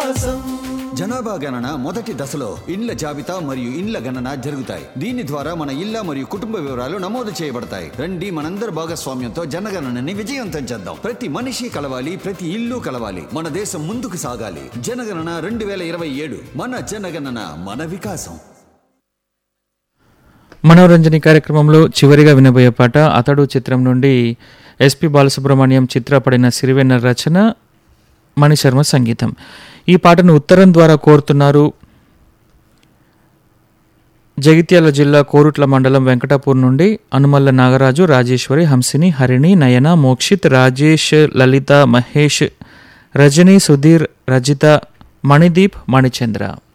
వికాసం జనాభా గణన మొదటి దశలో ఇండ్ల జాబితా మరియు ఇండ్ల గణన జరుగుతాయి దీని ద్వారా మన ఇళ్ల మరియు కుటుంబ వివరాలు నమోదు చేయబడతాయి రండి మనందరి భాగస్వామ్యంతో జనగణనని విజయవంతం చేద్దాం ప్రతి మనిషి కలవాలి ప్రతి ఇల్లు కలవాలి మన దేశం ముందుకు సాగాలి జనగణన రెండు వేల ఇరవై ఏడు మన జనగణన మన వికాసం మనోరంజని కార్యక్రమంలో చివరిగా వినబోయే పాట అతడు చిత్రం నుండి ఎస్పి బాలసుబ్రహ్మణ్యం చిత్రపడిన సిరివెన్న రచన మణిశర్మ సంగీతం ఈ పాటను ఉత్తరం ద్వారా కోరుతున్నారు జగిత్యాల జిల్లా కోరుట్ల మండలం వెంకటాపూర్ నుండి అనుమల్ల నాగరాజు రాజేశ్వరి హంసిని హరిణి నయన మోక్షిత్ రాజేష్ లలిత మహేష్ రజని సుధీర్ రజిత మణిదీప్ మణిచంద్ర